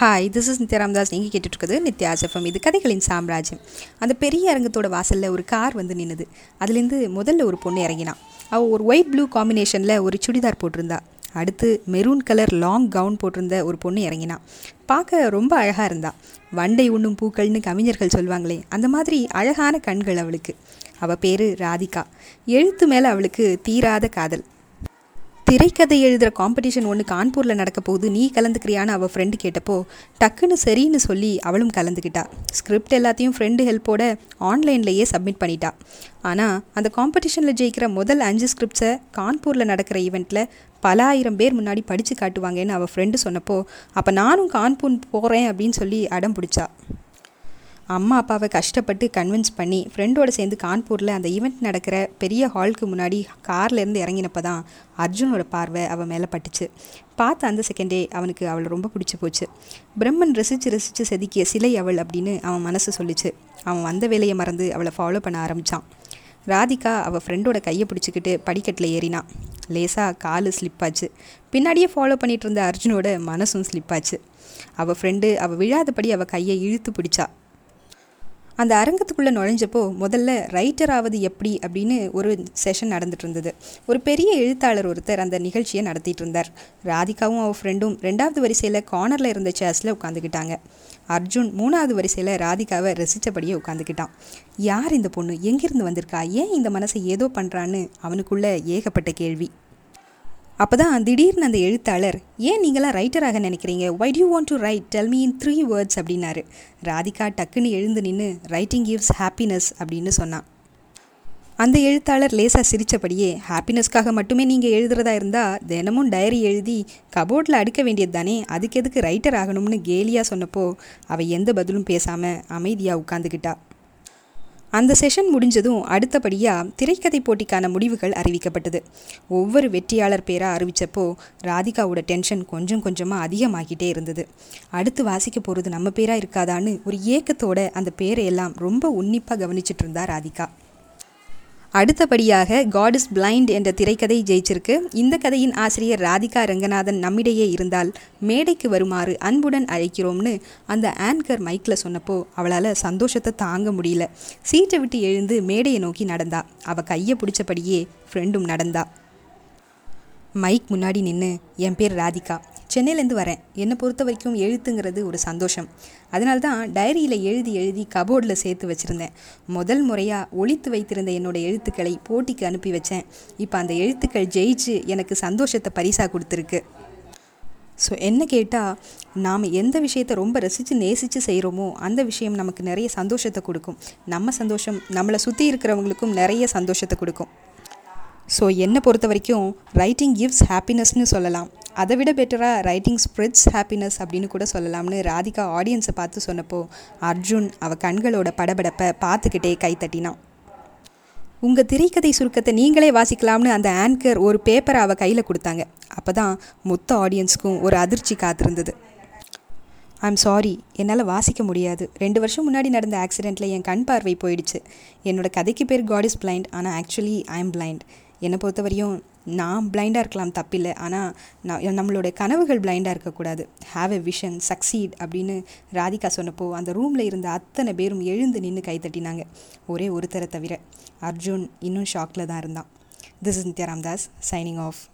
hi this is Nithya Ramdas நீங்கள் கேட்டுட்ருக்குது Nithya FM இது கதைகளின் சாம்ராஜ்யம் அந்த பெரிய அரங்கத்தோட வாசலில் ஒரு கார் வந்து நின்னுது அதுலேருந்து முதல்ல ஒரு பொண்ணு இறங்கினான் அவள் ஒரு ஒயிட் ப்ளூ காம்பினேஷனில் ஒரு சுடிதார் போட்டிருந்தா அடுத்து மெரூன் கலர் லாங் கவுன் போட்டிருந்த ஒரு பொண்ணு இறங்கினான் பார்க்க ரொம்ப அழகாக இருந்தா வண்டை உண்ணும் பூக்கள்னு கவிஞர்கள் சொல்லுவாங்களே அந்த மாதிரி அழகான கண்கள் அவளுக்கு அவள் பேர் ராதிகா எழுத்து மேலே அவளுக்கு தீராத காதல் திரைக்கதை எழுதுகிற காம்படிஷன் ஒன்று கான்பூரில் நடக்க போகுது நீ கலந்துக்கிறியான்னு அவள் ஃப்ரெண்டு கேட்டப்போ டக்குன்னு சரின்னு சொல்லி அவளும் கலந்துக்கிட்டா ஸ்கிரிப்ட் எல்லாத்தையும் ஃப்ரெண்டு ஹெல்ப்போட ஆன்லைன்லேயே சப்மிட் பண்ணிட்டா ஆனால் அந்த காம்படிஷனில் ஜெயிக்கிற முதல் அஞ்சு ஸ்கிரிப்ட்ஸை கான்பூரில் நடக்கிற ஈவெண்ட்டில் பல ஆயிரம் பேர் முன்னாடி படித்து காட்டுவாங்கன்னு அவள் ஃப்ரெண்டு சொன்னப்போ அப்போ நானும் கான்பூர் போகிறேன் அப்படின்னு சொல்லி அடம் பிடிச்சா அம்மா அப்பாவை கஷ்டப்பட்டு கன்வின்ஸ் பண்ணி ஃப்ரெண்டோட சேர்ந்து கான்பூரில் அந்த ஈவெண்ட் நடக்கிற பெரிய ஹாலுக்கு முன்னாடி கார்லேருந்து இறங்கினப்போ தான் அர்ஜுனோட பார்வை அவன் மேலே பட்டுச்சு பார்த்த அந்த செகண்டே அவனுக்கு அவளை ரொம்ப பிடிச்சி போச்சு பிரம்மன் ரசித்து ரசித்து செதுக்கிய சிலை அவள் அப்படின்னு அவன் மனசு சொல்லிச்சு அவன் வந்த வேலையை மறந்து அவளை ஃபாலோ பண்ண ஆரம்பித்தான் ராதிகா அவள் ஃப்ரெண்டோட கையை பிடிச்சிக்கிட்டு படிக்கட்டில் ஏறினான் லேசாக காலு ஸ்லிப்பாச்சு பின்னாடியே ஃபாலோ பண்ணிகிட்டு இருந்த அர்ஜுனோட மனசும் ஸ்லிப்பாச்சு அவள் ஃப்ரெண்டு அவள் விழாதபடி அவள் கையை இழுத்து பிடிச்சா அந்த அரங்கத்துக்குள்ளே நுழைஞ்சப்போ முதல்ல ரைட்டர் ஆவது எப்படி அப்படின்னு ஒரு செஷன் நடந்துட்டு இருந்தது ஒரு பெரிய எழுத்தாளர் ஒருத்தர் அந்த நிகழ்ச்சியை நடத்திட்டு இருந்தார் ராதிகாவும் அவள் ஃப்ரெண்டும் ரெண்டாவது வரிசையில் கார்னரில் இருந்த சேர்ஸில் உட்காந்துக்கிட்டாங்க அர்ஜுன் மூணாவது வரிசையில் ராதிகாவை ரசித்தபடியே உட்காந்துக்கிட்டான் யார் இந்த பொண்ணு எங்கேருந்து வந்திருக்கா ஏன் இந்த மனசை ஏதோ பண்ணுறான்னு அவனுக்குள்ள ஏகப்பட்ட கேள்வி அப்போ தான் திடீர்னு அந்த எழுத்தாளர் ஏன் நீங்களாம் ரைட்டராக நினைக்கிறீங்க why you want to write tell me in three words அப்படின்னாரு ராதிகா டக்குன்னு எழுந்து நின்று ரைட்டிங் கிவ்ஸ் ஹாப்பினஸ் அப்படின்னு சொன்னான் அந்த எழுத்தாளர் லேசாக சிரித்தபடியே ஹாப்பினஸ்க்காக மட்டுமே நீங்கள் எழுதுறதா இருந்தால் தினமும் டைரி எழுதி கபோர்டில் அடுக்க வேண்டியது தானே அதுக்கு எதுக்கு ரைட்டர் ஆகணும்னு கேலியாக சொன்னப்போ அவள் எந்த பதிலும் பேசாமல் அமைதியாக உட்காந்துக்கிட்டா அந்த செஷன் முடிஞ்சதும் அடுத்தபடியாக திரைக்கதை போட்டிக்கான முடிவுகள் அறிவிக்கப்பட்டது ஒவ்வொரு வெற்றியாளர் பேராக அறிவித்தப்போ ராதிகாவோட டென்ஷன் கொஞ்சம் கொஞ்சமாக அதிகமாகிட்டே இருந்தது அடுத்து வாசிக்க போகிறது நம்ம பேராக இருக்காதான்னு ஒரு ஏக்கத்தோட அந்த பேரை எல்லாம் ரொம்ப உன்னிப்பாக கவனிச்சிட்டு இருந்தா ராதிகா அடுத்தபடியாக காட் இஸ் பிளைண்ட் என்ற திரைக்கதை ஜெயிச்சிருக்கு இந்த கதையின் ஆசிரியர் ராதிகா ரங்கநாதன் நம்மிடையே இருந்தால் மேடைக்கு வருமாறு அன்புடன் அழைக்கிறோம்னு அந்த ஆன்கர் மைக்கில் சொன்னப்போ அவளால் சந்தோஷத்தை தாங்க முடியல சீட்டை விட்டு எழுந்து மேடையை நோக்கி நடந்தா அவள் கையை பிடிச்சபடியே ஃப்ரெண்டும் நடந்தா மைக் முன்னாடி நின்று என் பேர் ராதிகா சென்னையிலேருந்து வரேன் என்னை பொறுத்த வரைக்கும் எழுத்துங்கிறது ஒரு சந்தோஷம் அதனால தான் டைரியில் எழுதி எழுதி கபோர்டில் சேர்த்து வச்சுருந்தேன் முதல் முறையாக ஒழித்து வைத்திருந்த என்னோடய எழுத்துக்களை போட்டிக்கு அனுப்பி வச்சேன் இப்போ அந்த எழுத்துக்கள் ஜெயிச்சு எனக்கு சந்தோஷத்தை பரிசாக கொடுத்துருக்கு ஸோ என்ன கேட்டால் நாம் எந்த விஷயத்தை ரொம்ப ரசித்து நேசித்து செய்கிறோமோ அந்த விஷயம் நமக்கு நிறைய சந்தோஷத்தை கொடுக்கும் நம்ம சந்தோஷம் நம்மளை சுற்றி இருக்கிறவங்களுக்கும் நிறைய சந்தோஷத்தை கொடுக்கும் ஸோ என்னை பொறுத்த வரைக்கும் ரைட்டிங் கிவ்ஸ் ஹாப்பினஸ்னு சொல்லலாம் அதை விட பெட்டராக ரைட்டிங் ஸ்ப்ரெட்ஸ் ஹாப்பினஸ் அப்படின்னு கூட சொல்லலாம்னு ராதிகா ஆடியன்ஸை பார்த்து சொன்னப்போ அர்ஜுன் அவள் கண்களோட படபடப்பை பார்த்துக்கிட்டே கை தட்டினான் உங்கள் திரைக்கதை சுருக்கத்தை நீங்களே வாசிக்கலாம்னு அந்த ஆங்கர் ஒரு பேப்பரை அவள் கையில் கொடுத்தாங்க அப்போ தான் மொத்த ஆடியன்ஸ்க்கும் ஒரு அதிர்ச்சி காத்திருந்தது ஐம் சாரி என்னால் வாசிக்க முடியாது ரெண்டு வருஷம் முன்னாடி நடந்த ஆக்சிடெண்ட்டில் என் கண் பார்வை போயிடுச்சு என்னோடய கதைக்கு பேர் காட் இஸ் பிளைண்ட் ஆனால் ஆக்சுவலி ஐ எம் பிளைண்ட் என்னை பொறுத்தவரையும் நான் பிளைண்டாக இருக்கலாம் தப்பில்லை ஆனால் நான் நம்மளோட கனவுகள் பிளைண்டாக இருக்கக்கூடாது ஹாவ் எ விஷன் சக்சீட் அப்படின்னு ராதிகா சொன்னப்போ அந்த ரூமில் இருந்த அத்தனை பேரும் எழுந்து நின்று கை தட்டினாங்க ஒரே ஒருத்தரை தவிர அர்ஜுன் இன்னும் ஷாக்கில் தான் இருந்தான் this is Nithya Ramdas signing of